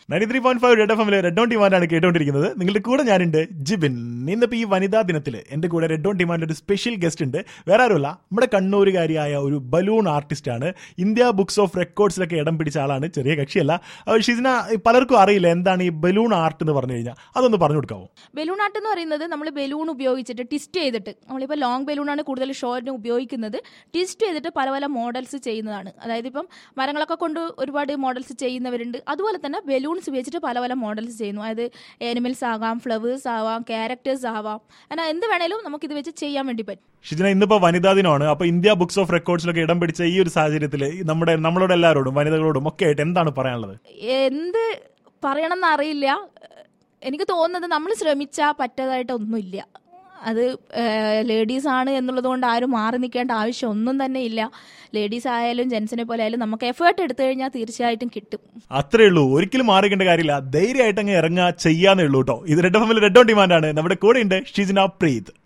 ninety three point five red F എമ്മിലെ red on ഡിമാൻഡാണ് കേട്ടോണ്ടിരിക്കുന്നത് നിങ്ങളുടെ കൂടെ ഞാനുണ്ട് ജിബിൻ ഇന്നിപ്പോ ഈ വനിതാ ദിനത്തിൽ എന്റെ കൂടെ റെഡ് ഓൺ ഡിമാൻഡ് ഒരു സ്പെഷ്യൽ ഗസ്റ്റ് ഉണ്ട് വേറെ ആരുമല്ല നമ്മുടെ കണ്ണൂരുകാരിയായ ഒരു ബലൂൺ ആർട്ടിസ്റ്റ് ആണ് ഇന്ത്യ ബുക്സ് ഓഫ് റെക്കോർഡ്സിലൊക്കെ ഇടം പിടിച്ച ആളാണ് ചെറിയ കക്ഷിയല്ല അപ്പോൾ ഷിസിന പലർക്കും അറിയില്ല എന്താണ് ഈ ബലൂൺ ആർട്ട് എന്ന് പറഞ്ഞു കഴിഞ്ഞാൽ അതൊന്ന് പറഞ്ഞു കൊടുക്കാവോ ബലൂൺ ആർട്ട് എന്ന് പറയുന്നത് നമ്മൾ ബലൂൺ ഉപയോഗിച്ചിട്ട് ട്വിസ്റ്റ് ചെയ്തിട്ട് നമ്മളിപ്പോൾ ലോങ് ബലൂണാണ് കൂടുതൽ ഷോർട്ടിന് ഉപയോഗിക്കുന്നത് ട്വിസ്റ്റ് ചെയ്തിട്ട് പല പല മോഡൽസ് ചെയ്യുന്നതാണ് അതായത് ഇപ്പം മരങ്ങളൊക്കെ കൊണ്ട് ഒരുപാട് മോഡൽസ് ചെയ്യുന്നവരുണ്ട് അതുപോലെ തന്നെ ബലൂൺസ് ഉപയോഗിച്ചിട്ട് പല പല മോഡൽസ് ചെയ്യുന്നു അതായത് ആനിമൽസ് ആകാം ഫ്ലവേഴ്സ് ആവാം ക്യാരക്ടേഴ്സ് ആവാം അങ്ങനെ എന്ത് വേണേലും നമുക്ക് ഇത് വെച്ച് ചെയ്യാൻ വേണ്ടി പറ്റും ഷിജിന ഇന്നിപ്പോ വനിതാ ദിനമാണ് അപ്പൊ ഇന്ത്യ ബുക്സ് ഓഫ് റെക്കോർഡ്സിലൊക്കെ ഇടം പിടിച്ച ഈ ഒരു സാഹചര്യത്തിൽ നമ്മുടെ നമ്മളോട് എല്ലാവരോടും വനിതകളോടും ഒക്കെ ആയിട്ട് എന്താണ് പറയാനുള്ളത് എന്ത് പറയണമെന്ന് അറിയില്ല എനിക്ക് തോന്നുന്നത് നമ്മൾ ശ്രമിച്ചാൽ പറ്റതായിട്ടൊന്നുമില്ല അത് ലേഡീസ് ആണ് എന്നുള്ളത് കൊണ്ട് ആരും മാറി നിൽക്കേണ്ട ആവശ്യം ഒന്നും തന്നെ ഇല്ല ലേഡീസ് ആയാലും ജെൻസിനെ പോലെ ആയാലും നമുക്ക് എഫേർട്ട് എടുത്തു കഴിഞ്ഞാൽ തീർച്ചയായിട്ടും കിട്ടും അത്രേ ഉള്ളൂ ഒരിക്കലും മാറിക്കേണ്ട കാര്യമില്ല ധൈര്യമായിട്ട് അങ്ങ് ഇറങ്ങുക ചെയ്യാന്നേ ഉള്ളൂ കേട്ടോ ഇത് റെഡ് എഫ് എമ്മിൽ റെഡ് ഓൺ ഡിമാൻഡാണ് നമ്മുടെ കൂടെ ഉണ്ട് ഷിജിന പ്രീത്